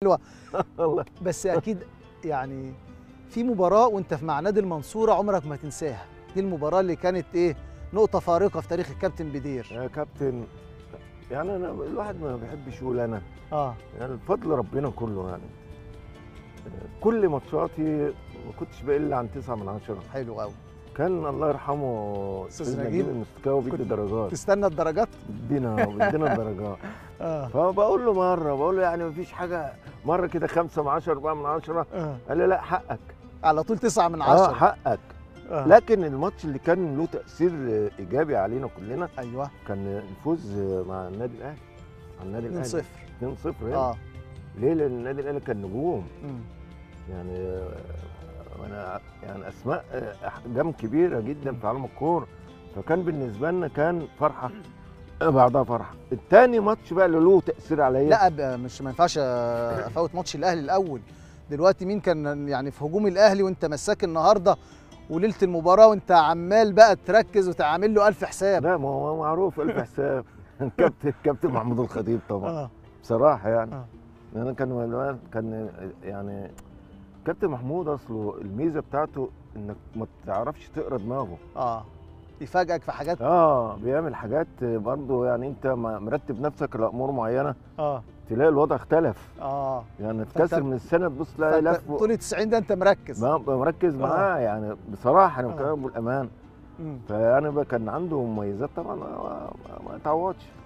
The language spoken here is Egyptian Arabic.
والله بس اكيد يعني في مباراه وانت في مع نادي المنصوره عمرك ما تنساها دي المباراه اللي كانت ايه نقطه فارقه في تاريخ الكابتن بدير يا كابتن يعني انا الواحد ما بيحبش يقول انا اه يعني الفضل ربنا كله يعني كل ماتشاتي ما كنتش بقل عن تسعة من عشرة حلو قوي كان الله يرحمه أستاذ أستاذ نجيب. المستكاوي بيدي كنت- درجات تستنى الدرجات بيدينا بيدينا الدرجات اه فبقول له مره بقول له يعني مفيش حاجه مره كده خمسة من عشرة أربعة من عشرة اه قال لي لا حقك على طول تسعة من اه عشرة حقك آه. لكن الماتش اللي كان له تاثير ايجابي علينا كلنا ايوه كان الفوز مع النادي الاهلي مع النادي 2 الاهلي 0 2-0 يعني اه ليه لان النادي الاهلي كان نجوم مم. يعني آه، انا يعني اسماء آه، احجام كبيره جدا في عالم الكوره فكان بالنسبه لنا كان فرحه بعدها فرحه التاني ماتش بقى اللي له تاثير عليا لا ب- مش ما ينفعش افوت ماتش الاهلي الاول دلوقتي مين كان يعني في هجوم الاهلي وانت مساك النهارده وليله المباراه وانت عمال بقى تركز وتعمل له الف حساب لا ما هو معروف الف حساب كابتن كابتن محمود الخطيب طبعا اه بصراحه يعني آه. انا كان والوالد كان يعني كابتن محمود اصله الميزه بتاعته انك ما تعرفش تقرا دماغه اه يفاجئك في حاجات اه بيعمل حاجات برضه يعني انت ما- مرتب نفسك لامور معينه اه تلاقي الوضع اختلف اه يعني تكسر من السنه تبص تلاقي فأنت لف طول ال 90 ده انت مركز ما- مركز آه. معاه يعني بصراحه انا آه. بكلمك بالامان مم. فانا بقى كان عنده مميزات طبعا ما- ما- ما تعوضش